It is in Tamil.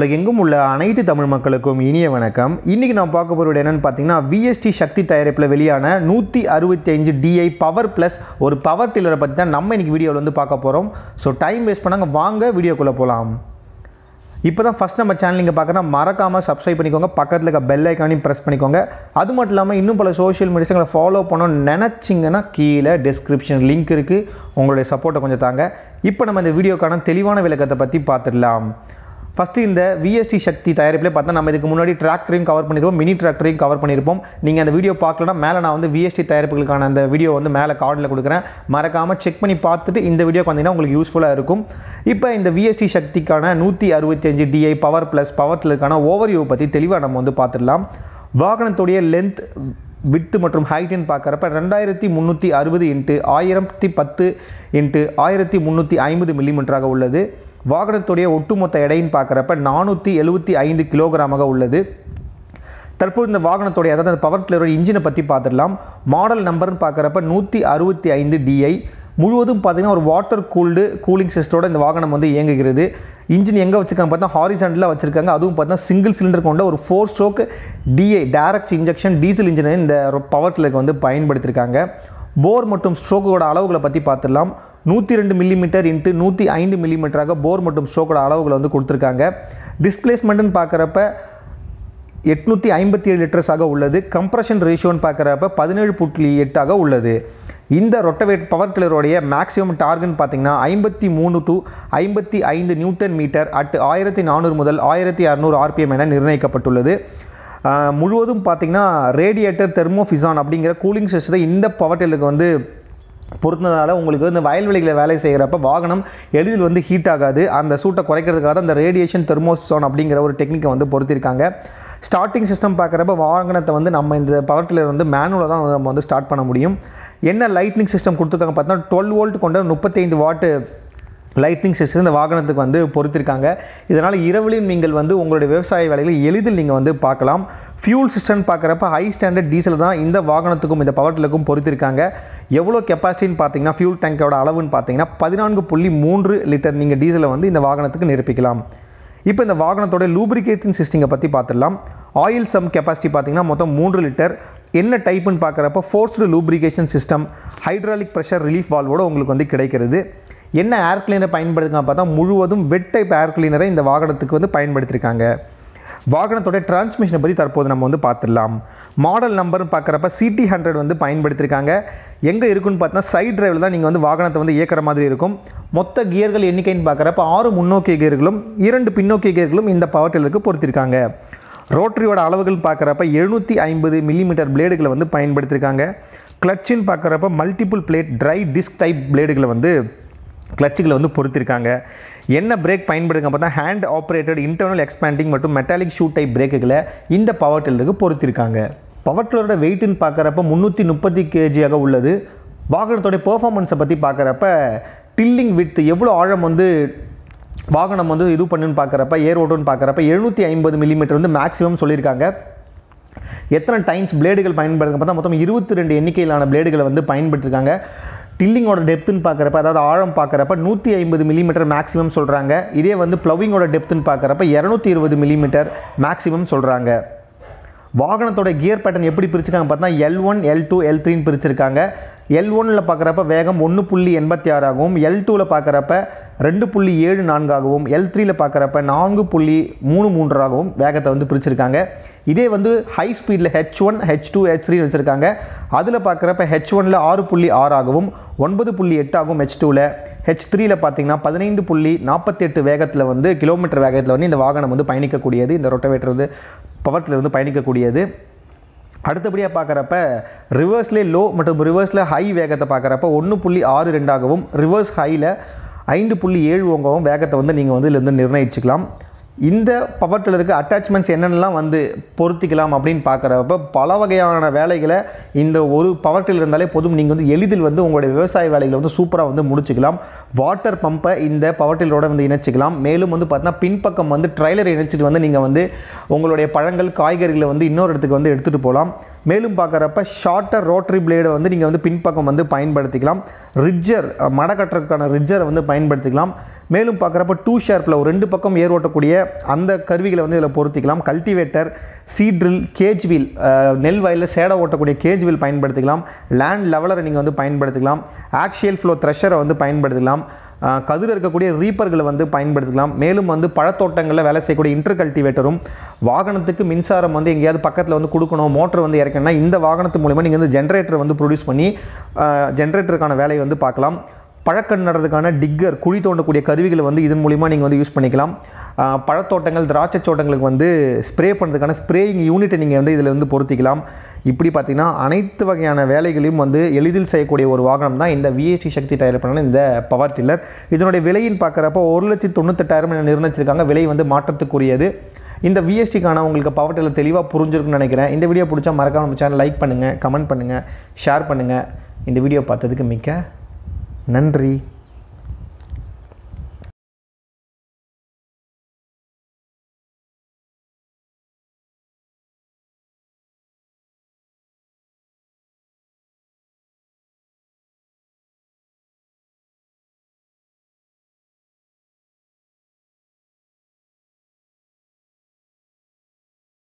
உலகெங்கும் உள்ள அனைத்து தமிழ் மக்களுக்கும் இனிய வணக்கம் இன்றைக்கி நான் பார்க்க போகிற என்னென்னு பார்த்தீங்கன்னா விஎஸ்டி சக்தி தயாரிப்பில் வெளியான நூற்றி அறுபத்தி அஞ்சு டிஐ பவர் ப்ளஸ் ஒரு பவர் டில்லரை பற்றி தான் நம்ம இன்றைக்கி வீடியோவில் வந்து பார்க்க போகிறோம் ஸோ டைம் வேஸ்ட் பண்ணாங்க வாங்க வீடியோக்குள்ளே போகலாம் இப்போ தான் ஃபஸ்ட் நம்ம சேனல் நீங்கள் பார்க்குறா மறக்காமல் சப்ஸ்கிரைப் பண்ணிக்கோங்க பக்கத்தில் இருக்க பெல் ஐக்கானையும் ப்ரெஸ் பண்ணிக்கோங்க அது மட்டும் இல்லாமல் இன்னும் பல சோஷியல் மீடியாஸுங்களை ஃபாலோ பண்ணணும்னு நினச்சிங்கன்னா கீழே டிஸ்கிரிப்ஷன் லிங்க் இருக்குது உங்களுடைய சப்போர்ட்டை கொஞ்சம் தாங்க இப்போ நம்ம இந்த வீடியோக்கான தெளிவான விளக்கத்தை பற்றி பார்த்துடலாம் ஃபஸ்ட்டு இந்த விஎஸ்டி சக்தி தயாரிப்பிலே பார்த்தா நம்ம இதுக்கு முன்னாடி டிராக்டரையும் கவர் பண்ணியிருப்போம் மினி டிராக்டரையும் கவர் பண்ணியிருப்போம் நீங்கள் அந்த வீடியோ பார்க்கலன்னா மேலே நான் வந்து விஎஸ்டி தயாரிப்புகளுக்கான அந்த வீடியோ வந்து மேலே கார்டில் கொடுக்குறேன் மறக்காமல் செக் பண்ணி பார்த்துட்டு இந்த வீடியோக்கு வந்தீங்கன்னா உங்களுக்கு யூஸ்ஃபுல்லாக இருக்கும் இப்போ இந்த விஎஸ்டி சக்திக்கான நூற்றி அறுபத்தஞ்சு டிஐ பவர் ப்ளஸ் பவர் டில்லருக்கான ஓவர்வியூ பற்றி தெளிவாக நம்ம வந்து பார்த்துடலாம் வாகனத்துடைய லென்த் விட்டு மற்றும் ஹைட்டுன்னு பார்க்குறப்ப ரெண்டாயிரத்தி முந்நூற்றி அறுபது இன்ட்டு ஆயிரத்தி பத்து இன்ட்டு ஆயிரத்தி முந்நூற்றி ஐம்பது மில்லிமீட்டராக உள்ளது வாகனத்துடைய ஒட்டுமொத்த எடைன்னு பார்க்குறப்ப நானூற்றி எழுபத்தி ஐந்து கிலோகிராமாக உள்ளது தற்போது இந்த வாகனத்துடைய அதாவது அந்த பவர் டில்லரோட இன்ஜினை பற்றி பார்த்துடலாம் மாடல் நம்பர்னு பார்க்குறப்ப நூற்றி அறுபத்தி ஐந்து டிஐ முழுவதும் பார்த்திங்கன்னா ஒரு வாட்டர் கூல்டு கூலிங் சிஸ்டரோட இந்த வாகனம் வந்து இயங்குகிறது இன்ஜின் எங்கே வச்சுருக்காங்க பார்த்தா ஹாரிசண்டில் வச்சுருக்காங்க அதுவும் பார்த்தீங்கன்னா சிங்கிள் சிலிண்டர் கொண்ட ஒரு four stroke DI direct injection diesel இன்ஜினை இந்த பவர் டில்லருக்கு வந்து பயன்படுத்தியிருக்காங்க போர் மற்றும் ஸ்ட்ரோக்கோட அளவுகளை பற்றி பார்த்துடலாம் நூற்றி ரெண்டு மில்லிமீட்டர் இன்ட்டு நூற்றி ஐந்து மில்லிமீட்டராக போர் மற்றும் ஸ்ட்ரோக்கோட அளவுகளை வந்து கொடுத்துருக்காங்க டிஸ்பிளேஸ்மெண்ட்டுன்னு பார்க்குறப்ப எட்நூற்றி ஐம்பத்தி ஏழு லிட்டர்ஸாக உள்ளது கம்ப்ரஷன் ரேஷியோன்னு பார்க்குறப்ப பதினேழு புள்ளி எட்டாக உள்ளது இந்த ரொட்டவேட் பவர் டில்லருடைய மேக்ஸிமம் டார்கெட் பார்த்தீங்கன்னா ஐம்பத்தி மூணு டு ஐம்பத்தி ஐந்து நியூட்டன் மீட்டர் அட் ஆயிரத்தி நானூறு முதல் ஆயிரத்தி அறநூறு ஆர்பிஎம் என நிர்ணயிக்கப்பட்டுள்ளது முழுவதும் பார்த்திங்கன்னா ரேடியேட்டர் தெர்மோஃபிசான் அப்படிங்கிற கூலிங் சிஸ்டத்தை இந்த பவர் டில்லருக்கு வந்து பொருத்தினதால உங்களுக்கு வந்து வயல்வெளிகளில் வேலை செய்கிறப்ப வாகனம் எளிதில் வந்து ஹீட் ஆகாது அந்த சூட்டை குறைக்கிறதுக்காக அந்த ரேடியேஷன் தெர்மோசான் அப்படிங்கிற ஒரு டெக்னிக்கை வந்து பொருத்திருக்காங்க ஸ்டார்டிங் சிஸ்டம் பார்க்குறப்ப வாகனத்தை வந்து நம்ம இந்த பவர் டில்லர் வந்து மேனுவலாக தான் நம்ம வந்து ஸ்டார்ட் பண்ண முடியும் என்ன லைட்னிங் சிஸ்டம் கொடுத்துருக்காங்க பார்த்தீங்கன்னா டுவெல் வோல்ட் கொண்ட முப்பத்தைந்து வாட்டு லைட்னிங் சிஸ்டம் இந்த வாகனத்துக்கு வந்து பொறுத்திருக்காங்க இதனால் இரவிலும் நீங்கள் வந்து உங்களுடைய விவசாய வேலைகளை எளிதில் நீங்கள் வந்து பார்க்கலாம் ஃபியூல் சிஸ்டம் பார்க்குறப்ப ஹை ஸ்டாண்டர்ட் டீசல் தான் இந்த வாகனத்துக்கும் இந்த பவர் டில்லருக்கும் பொறுத்திருக்காங்க எவ்வளோ கெப்பாசிட்டின்னு பார்த்தீங்கன்னா ஃபியூல் டேங்கோட அளவுன்னு பார்த்தீங்கன்னா பதினான்கு புள்ளி மூன்று லிட்டர் நீங்கள் டீசலை வந்து இந்த வாகனத்துக்கு நிரப்பிக்கலாம் இப்போ இந்த வாகனத்தோட லூப்ரிகேட்டிங் சிஸ்டிங்கை பற்றி பார்த்துடலாம் ஆயில் சம் கெப்பாசிட்டி பார்த்தீங்கன்னா மொத்தம் மூன்று லிட்டர் என்ன டைப்புன்னு பார்க்குறப்ப forced lubrication system hydraulic pressure relief வால்வோடு உங்களுக்கு வந்து கிடைக்கிறது என்ன ஏர் கிளீனரை பயன்படுத்துக்காங்க பார்த்தா முழுவதும் வெட் டைப் ஏர் கிளீனரை இந்த வாகனத்துக்கு வந்து பயன்படுத்தியிருக்காங்க வாகனத்தோட டிரான்ஸ்மிஷனை பற்றி தற்போது நம்ம வந்து பார்த்துடலாம் மாடல் நம்பர்னு பார்க்குறப்ப சிடி ஹண்ட்ரட் வந்து பயன்படுத்தியிருக்காங்க எங்கே இருக்குன்னு பார்த்தா சைட் டிரைவில் தான் நீங்கள் வந்து வாகனத்தை வந்து இயக்கிற மாதிரி இருக்கும் மொத்த கியர்கள் எண்ணிக்கைன்னு பார்க்குறப்ப ஆறு முன்னோக்கிய கியர்களும் இரண்டு பின்னோக்கிய கியர்களும் இந்த பவர் டில்லருக்கு பொறுத்திருக்காங்க ரோட்டரியோட அளவுகள் பார்க்குறப்ப எழுநூற்றி ஐம்பது மில்லிமீட்டர் பிளேடுகளை வந்து பயன்படுத்தியிருக்காங்க கிளட்சின்னு பார்க்குறப்ப multiple plate dry disc type பிளேடுகளை வந்து கிளச்சுகளை வந்து பொறுத்திருக்காங்க என்ன பிரேக் பயன்படுத்துங்க பார்த்தா ஹேண்ட் ஆப்ரேட்டட் இன்டர்னல் எக்ஸ்பேண்டிங் மற்றும் மெட்டாலிக் ஷூ டைப் பிரேக்குகளை இந்த பவர் டில்லருக்கு பொறுத்திருக்காங்க பவர் டில்லரோட வெயிட்டுன்னு பார்க்குறப்ப முந்நூற்றி முப்பத்தி கேஜியாக உள்ளது வாகனத்தோடைய பெர்ஃபார்மன்ஸை பற்றி பார்க்குறப்ப டில்லிங் வித் எவ்வளோ ஆழம் வந்து வாகனம் வந்து இது பண்ணுன்னு பார்க்குறப்ப ஏர் ஓட்டுன்னு பார்க்குறப்ப எழுநூற்றி ஐம்பது மில்லிமீட்டர் வந்து மேக்ஸிமம் சொல்லியிருக்காங்க எத்தனை டைம்ஸ் பிளேடுகள் பயன்படுத்துங்க பார்த்தா மொத்தம் இருபத்தி ரெண்டு எண்ணிக்கையிலான பிளேடுகளை வந்து பயன்படுத்திருக்காங்க டில்லிங்கோட டெப்த்துன்னு பார்க்குறப்ப அதாவது ஆழம் பார்க்குறப்ப நூற்றி ஐம்பது மில்லிமீட்டர் மேக்ஸிமம் சொல்கிறாங்க இதே வந்து ப்ளவிங்கோட டெப்த்துன்னு பார்க்குறப்ப இரநூத்தி இருபது மில்லிமீட்டர் மேக்ஸிமம் சொல்கிறாங்க வாகனத்தோட கியர் பேட்டர்ன் எப்படி பிரிச்சிருக்காங்க பார்த்தா L one L two L த்ரீன்னு பிரிச்சிருக்காங்க எல் ஒனில் பார்க்குறப்ப வேகம் ஒன்று புள்ளி எண்பத்தி ஆறாகவும் எல் டூவில் பார்க்குறப்ப ரெண்டு புள்ளி ஏழு நான்காகவும் எல் த்ரீயில் பார்க்குறப்ப நான்கு புள்ளி மூணு மூன்றாகவும் வேகத்தை வந்து பிரிச்சிருக்காங்க இதே வந்து ஹை ஸ்பீடில் H one H two H three வச்சுருக்காங்க அதில் பார்க்குறப்ப ஹெச் ஒனில் ஆறு புள்ளி ஆறாகவும் ஒன்பது புள்ளி எட்டாகும் ஹெச் டூவில் ஹெச் த்ரீயில் பார்த்தீங்கன்னா பதினைந்து புள்ளி நாற்பத்தெட்டு வேகத்தில் வந்து கிலோமீட்டர் வேகத்தில் வந்து இந்த வாகனம் வந்து பயணிக்கக்கூடியது இந்த ரொட்டவேட்டர் வந்து பவர்ட்டில் வந்து பயணிக்கக்கூடியது அடுத்தபடியாக பார்க்குறப்ப ரிவர்ஸ்லேயே லோ மற்றும் ரிவர்ஸில் ஹை வேகத்தை பார்க்குறப்ப ஒன்று புள்ளி ஆறு ரெண்டாகவும் ரிவர்ஸ் ஹையில் ஐந்து புள்ளி ஏழு ஓங்கவும் வேகத்தை வந்து நீங்கள் வந்து இதில் வந்து நிர்ணயிச்சுக்கலாம் இந்த பவர் டில்லருக்கு அட்டாச்மெண்ட்ஸ் என்னென்னலாம் வந்து பொருத்திக்கலாம் அப்படின்னு பார்க்குறப்ப பல வகையான வேலைகளை இந்த ஒரு பவர் டில்லர் இருந்தாலே போதும் நீங்கள் வந்து எளிதில் வந்து உங்களுடைய விவசாய வேலைகளை வந்து சூப்பராக வந்து முடிச்சுக்கலாம் வாட்டர் பம்பை இந்த பவர் டில்லரோட வந்து இணைச்சிக்கலாம் மேலும் வந்து பார்த்தீங்கன்னா பின்பக்கம் வந்து ட்ரைலர் இணைச்சிட்டு வந்து நீங்கள் வந்து உங்களுடைய பழங்கள் காய்கறிகளை வந்து இன்னொரு இடத்துக்கு வந்து எடுத்துகிட்டு போகலாம் மேலும் பார்க்குறப்ப ஷார்ட்டர் ரோட்டரி பிளேடை வந்து நீங்கள் வந்து பின்பக்கம் வந்து பயன்படுத்திக்கலாம் ரிட்ஜர் மடை கட்டுறதுக்கான ரிட்ஜரை வந்து பயன்படுத்திக்கலாம் மேலும் பார்க்குறப்ப டூ ஷேர்ப்பில் ஒரு ரெண்டு பக்கம் ஏர் ஓட்டக்கூடிய அந்த கருவிகளை வந்து இதில் பொருத்திக்கலாம் கல்டிவேட்டர் சீட்ரில் கேஜ் வீல் நெல் வயலில் சேடை ஓட்டக்கூடிய கேஜ் வீல் பயன்படுத்திக்கலாம் லேண்ட் லெவலரை நீங்கள் வந்து பயன்படுத்திக்கலாம் ஆக்ஷியல் ஃப்ளோ த்ரெஷரை வந்து பயன்படுத்திக்கலாம் அஹ், கதிர் இருக்கக்கூடிய ரீப்பர்களை வந்து பயன்படுத்திக்கலாம் மேலும் வந்து பழத்தோட்டங்களில் வேலை செய்யக்கூடிய இன்டர் கல்டிவேட்டரும் வாகனத்துக்கு மின்சாரம் வந்து எங்கேயாவது பக்கத்தில் வந்து கொடுக்கணும் மோட்டர் வந்து இறக்கணும்னா இந்த வாகனத்து மூலிமா நீங்கள் வந்து ஜென்ரேட்டர் வந்து ப்ரொடியூஸ் பண்ணி ஜென்ரேட்டருக்கான வேலையை வந்து பார்க்கலாம் பழக்கண் நடுறதுக்கான டிக்கர் குழி தோண்டக்கூடிய கருவிகளை வந்து இதன் மூலிமா நீங்கள் வந்து யூஸ் பண்ணிக்கலாம் ஆஹ் பழத்தோட்டங்கள் திராட்சை தோட்டங்களுக்கு வந்து ஸ்ப்ரே பண்ணுறதுக்கான ஸ்ப்ரேயிங் யூனிட்டை நீங்கள் வந்து இதில் வந்து பொருத்திக்கலாம் இப்படி பார்த்தீங்கன்னா அனைத்து வகையான வேலைகளையும் வந்து எளிதில் செய்யக்கூடிய ஒரு வாகனம் தான் இந்த விஎஸ்டி சக்தி டயர் பண்ண இந்த பவர் டில்லர் இதனுடைய விலையின் பார்க்குறப்போ ஒரு லட்சத்தி தொண்ணூத்தெட்டாயிரம் என நிர்ணயிச்சிருக்காங்க விலை வந்து மாற்றத்துக்குரியது இந்த விஎஸ்டிக்கான உங்களுக்கு பவர் டில்லர் தெளிவாக புரிஞ்சிருக்குன்னு நினைக்கிறேன் இந்த வீடியோ பிடிச்சா மறக்காம நம்ம சேனல் லைக் பண்ணுங்கள் கமெண்ட் பண்ணுங்கள் ஷேர் பண்ணுங்கள் இந்த வீடியோ பார்த்ததுக்கு மிக்க நன்றி